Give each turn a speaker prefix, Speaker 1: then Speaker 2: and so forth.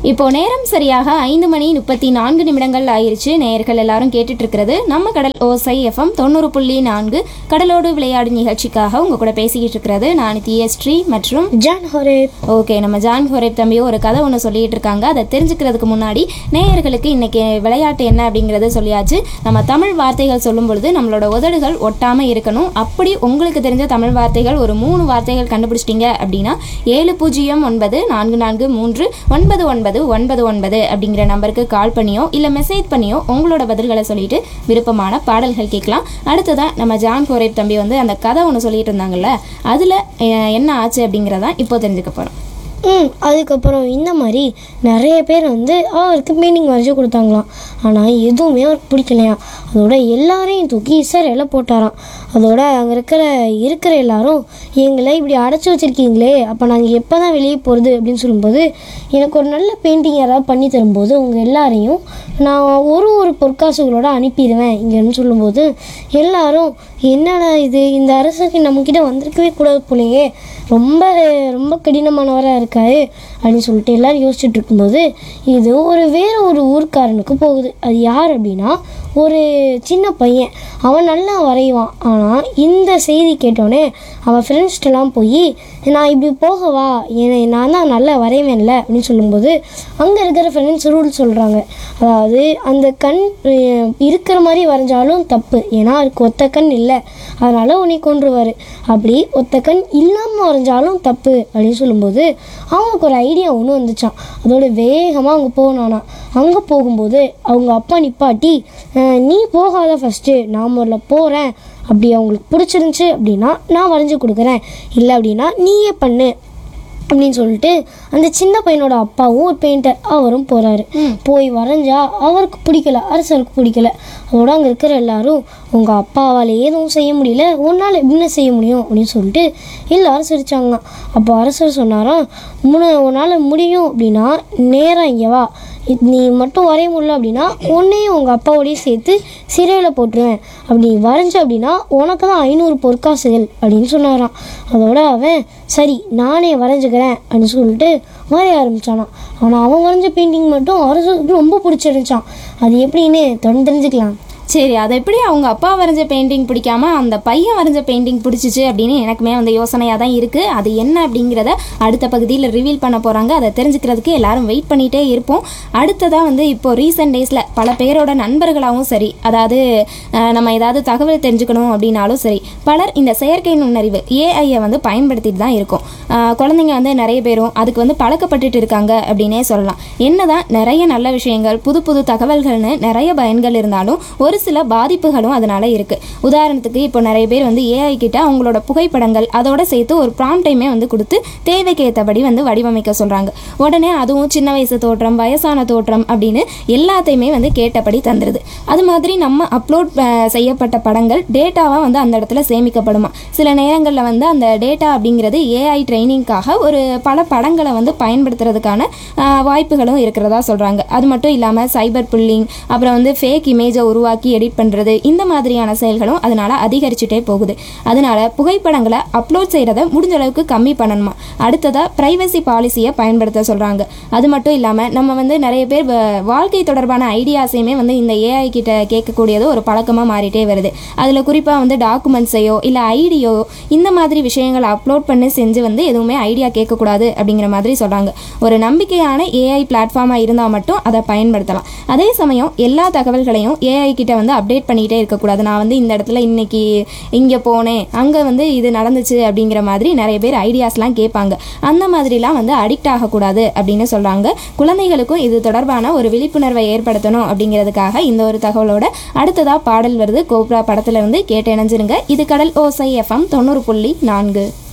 Speaker 1: இப்போ நேரம் சரியாக ஐந்து மணி முப்பத்தி நான்கு நிமிடங்கள் ஆயிருச்சு நேயர்கள் எல்லாரும் கேட்டுட்டு இருக்கிறது நம்ம கடல் ஓசை எஃப்எம் தொண்ணூறு புள்ளி நான்கு கடலோடு விளையாடு நிகழ்ச்சிக்காக உங்க கூட பேசிக்கிட்டு இருக்கிறது நான் தியஸ்ரீ மற்றும்
Speaker 2: ஜான் ஹொரே
Speaker 1: ஓகே நம்ம ஜான் ஹோரேப் தம்பியும் ஒரு கதை ஒன்று சொல்லிட்டு இருக்காங்க அதை தெரிஞ்சுக்கிறதுக்கு முன்னாடி நேயர்களுக்கு இன்னைக்கு விளையாட்டு என்ன அப்படிங்கறத சொல்லியாச்சு நம்ம தமிழ் வார்த்தைகள் சொல்லும் பொழுது நம்மளோட உதடுகள் ஒட்டாம இருக்கணும் அப்படி உங்களுக்கு தெரிஞ்ச தமிழ் வார்த்தைகள் ஒரு மூணு வார்த்தைகள் கண்டுபிடிச்சிட்டீங்க அப்படின்னா ஏழு பூஜ்ஜியம் ஒன்பது நான்கு நான்கு மூன்று ஒன்பது ஒன்பது ஒன்பது ஒன்பது அப்படிங்கிற நம்பருக்கு கால் பண்ணியோ இல்லை மெசேஜ் பண்ணியோ உங்களோட பதில்களை சொல்லிட்டு விருப்பமான பாடல்கள் கேட்கலாம் அடுத்ததான் நம்ம ஜான் ஹோரேப் தம்பி வந்து அந்த கதை ஒன்று சொல்லிட்டு இருந்தாங்கல்ல அதில் என்ன ஆச்சு அப்படிங்கிறதான் இப்போ தெரிஞ்சுக்க போகிறோம்
Speaker 2: ம் அதுக்கப்புறம் இந்த மாதிரி நிறைய பேர் வந்து அவருக்கு பெயிண்டிங் வரைஞ்சி கொடுத்தாங்களாம் ஆனால் எதுவுமே அவருக்கு பிடிக்கலையாம் அதோட எல்லாரையும் தூக்கி சிறையில் போட்டாராம் அதோட அங்கே இருக்கிற இருக்கிற எல்லாரும் எங்களை இப்படி அடைச்சி வச்சிருக்கீங்களே அப்போ நாங்கள் எப்போ தான் வெளியே போகிறது அப்படின்னு சொல்லும்போது எனக்கு ஒரு நல்ல பெயிண்டிங் யாராவது பண்ணி தரும்போது உங்கள் எல்லாரையும் நான் ஒரு ஒரு பொற்காசுகளோட அனுப்பிடுவேன் இங்கேன்னு சொல்லும்போது எல்லாரும் என்னடா இது இந்த அரசுக்கு நம்மக்கிட்ட வந்திருக்கவே கூடாது போலயே ரொம்ப ரொம்ப கடினமானவராக இருக்காரு அப்படின்னு சொல்லிட்டு எல்லாரும் யோசிச்சுட்டு இருக்கும்போது இது ஒரு வேற ஒரு ஊர்க்காரனுக்கு போகுது அது யார் அப்படின்னா ஒரு சின்ன பையன் அவன் நல்லா வரைவான் ஆனால் இந்த செய்தி கேட்டோடனே அவன் ஃப்ரெண்ட்ஸ்ட்டெல்லாம் போய் நான் இப்படி போகவா என்னை நான் தான் நல்லா வரைவேன்ல அப்படின்னு சொல்லும்போது அங்கே இருக்கிற ஃப்ரெண்ட்ஸ் ரூல் சொல்கிறாங்க அதாவது அந்த கண் அஹ், இருக்கிற மாதிரி வரைஞ்சாலும் தப்பு ஏன்னா அதுக்கு ஒத்த கண் இல்லை அதனால் உன்னை கொன்றுவார் அப்படி ஒத்த கண் இல்லாமல் வரைஞ்சாலும் தப்பு அப்படின்னு சொல்லும்போது அவங்களுக்கு ஒரு ஐடியா ஒன்று வந்துச்சான் அதோட வேகமாக அவங்க போனானா அங்கே போகும்போது அவங்க அப்பா நிப்பாட்டி "அஹ், நீ போகாத ஃபஸ்ட்டு நான் முதல்ல போகிறேன் அப்படி அவங்களுக்கு பிடிச்சிருந்துச்சி அப்படின்னா நான் வரைஞ்சி கொடுக்குறேன் இல்லை அப்படின்னா நீயே பண்ணு அப்படின்னு சொல்லிட்டு அந்த சின்ன பையனோட அப்பாவும் ஒரு பெயிண்டர் அவரும் போகிறாரு போய் வரைஞ்சா அவருக்கு பிடிக்கல அரசருக்கு பிடிக்கல அதோட அங்கே இருக்கிற எல்லாரும் உங்கள் அப்பாவால் எதுவும் செய்ய முடியல உன்னால் என்ன செய்ய முடியும் அப்படின்னு சொல்லிட்டு எல்லாரும் சிரிச்சாங்களாம் அப்போ அரசர் சொன்னாராம் முன உன்னால் முடியும் அப்படின்னா நேராக இங்கே வா இது நீ மட்டும் வரைய முடியல அப்படின்னா உன்னையும் உங்கள் அப்பாவோடையும் சேர்த்து சிறையில் போட்டுருவேன் அப்படி வரைஞ்ச அப்படின்னா உனக்கு தான் ஐநூறு பொற்காசுகள் அப்படின்னு சொன்னாராம் அதோட அவன் சரி நானே வரைஞ்சுக்கிறேன் அப்படின்னு சொல்லிட்டு வரைய ஆரம்பிச்சானாம் ஆனால் அவன் வரைஞ்ச பெயிண்டிங் மட்டும் அரசுக்கு ரொம்ப பிடிச்சிருந்துச்சான் அது எப்படின்னு தொடர்ந்து தெரிஞ்சுக்கலாம்
Speaker 1: சரி அதை எப்படி அவங்க அப்பா வரைஞ்ச பெயிண்டிங் பிடிக்காம அந்த பையன் வரைஞ்ச பெயிண்டிங் பிடிச்சிச்சு அப்படின்னு எனக்குமே வந்து யோசனையாக தான் இருக்குது அது என்ன அப்படிங்கிறத அடுத்த பகுதியில் ரிவீல் பண்ண போகிறாங்க அதை தெரிஞ்சுக்கிறதுக்கு எல்லாரும் வெயிட் பண்ணிகிட்டே இருப்போம் அடுத்ததாக வந்து இப்போ ரீசெண்ட் டேஸில் பல பேரோட நண்பர்களாகவும் சரி அதாவது அஹ், நம்ம ஏதாவது தகவல் தெரிஞ்சுக்கணும் அப்படின்னாலும் சரி பலர் இந்த செயற்கை நுண்ணறிவு ஏஐயை வந்து பயன்படுத்திட்டு தான் இருக்கும் அஹ், குழந்தைங்க வந்து நிறைய பேரும் அதுக்கு வந்து பழக்கப்பட்டுட்டு இருக்காங்க அப்படின்னே சொல்லலாம் என்னதான் நிறைய நல்ல விஷயங்கள் புது புது தகவல்கள்னு நிறைய பயன்கள் இருந்தாலும் ஒரு சில பாதிப்புகளும் அதனால இருக்கு உதாரணத்துக்கு இப்போ நிறைய பேர் வந்து ஏஐ கிட்ட அவங்களோட புகைப்படங்கள் அதோட சேர்த்து ஒரு ப்ராம்ப்டையுமே வந்து கொடுத்து தேவைக்கு ஏற்றபடி வந்து வடிவமைக்க சொல்றாங்க உடனே அதுவும் சின்ன வயசு தோற்றம் வயசான தோற்றம் அப்படின்னு எல்லாத்தையுமே வந்து கேட்டபடி தந்துடுது அது மாதிரி நம்ம அப்லோட் செய்யப்பட்ட படங்கள் டேட்டாவாக வந்து அந்த இடத்துல சேமிக்கப்படுமா சில நேரங்களில் வந்து அந்த டேட்டா அப்படிங்கிறது ஏஐ ட்ரைனிங்காக ஒரு பல படங்களை வந்து பயன்படுத்துறதுக்கான ஆஹ், வாய்ப்புகளும் இருக்கிறதா சொல்கிறாங்க அது மட்டும் இல்லாமல் சைபர் புல்லிங் அப்புறம் வந்து ஃபேக் இமேஜை உருவாக்கி எடிட் பண்ணுறது இந்த மாதிரியான செயல்களும் அதனால அதிகரிச்சுட்டே போகுது அதனால புகைப்படங்களை அப்லோட் செய்கிறத முடிஞ்ச அளவுக்கு கம்மி பண்ணணுமா அடுத்ததாக ப்ரைவசி பாலிசியை பயன்படுத்த சொல்கிறாங்க அது மட்டும் இல்லாமல் நம்ம வந்து நிறைய பேர் வ- வாழ்க்கை தொடர்பான ஐடியாஸையுமே வந்து இந்த ஏஐ கிட்ட கேட்கக்கூடியது ஒரு பழக்கமாக மாறிட்டே வருது அதில் குறிப்பாக வந்து டாக்குமெண்ட்ஸையோ இல்லை ஐடியோ இந்த மாதிரி விஷயங்களை அப்லோட் பண்ணி செஞ்சு வந்து எதுவுமே ஐடியா கேட்கக்கூடாது அப்படிங்கிற மாதிரி சொல்கிறாங்க ஒரு நம்பிக்கையான ஏஐ பிளாட்ஃபார்மாக இருந்தால் மட்டும் அதை பயன்படுத்தலாம் அதே சமயம் எல்லா தகவல்களையும் ஏஐ கிட்ட வந்து அப்டேட் பண்ணிக்கிட்டே இருக்கக்கூடாது நான் வந்து இந்த இடத்துல இன்னைக்கு இங்கே போனேன் அங்கே வந்து இது நடந்துச்சு அப்படிங்கிற மாதிரி நிறைய பேர் ஐடியாஸ்லாம் கேட்பாங்க அந்த மாதிரிலாம் வந்து அடிக்ட் ஆகக்கூடாது அப்படின்னு சொல்கிறாங்க குழந்தைகளுக்கும் இது தொடர்பான ஒரு விழிப்புணர்வை ஏற்படுத்தணும் அப்படிங்கிறதுக்காக இந்த ஒரு தகவலோட அடுத்ததாக பாடல் வருது கோப்ரா படத்துல இருந்து கேட்டு இணைஞ்சிருங்க இது கடல் ஓசை எஃப்எம் தொண்ணூறு புள்ளி நான்கு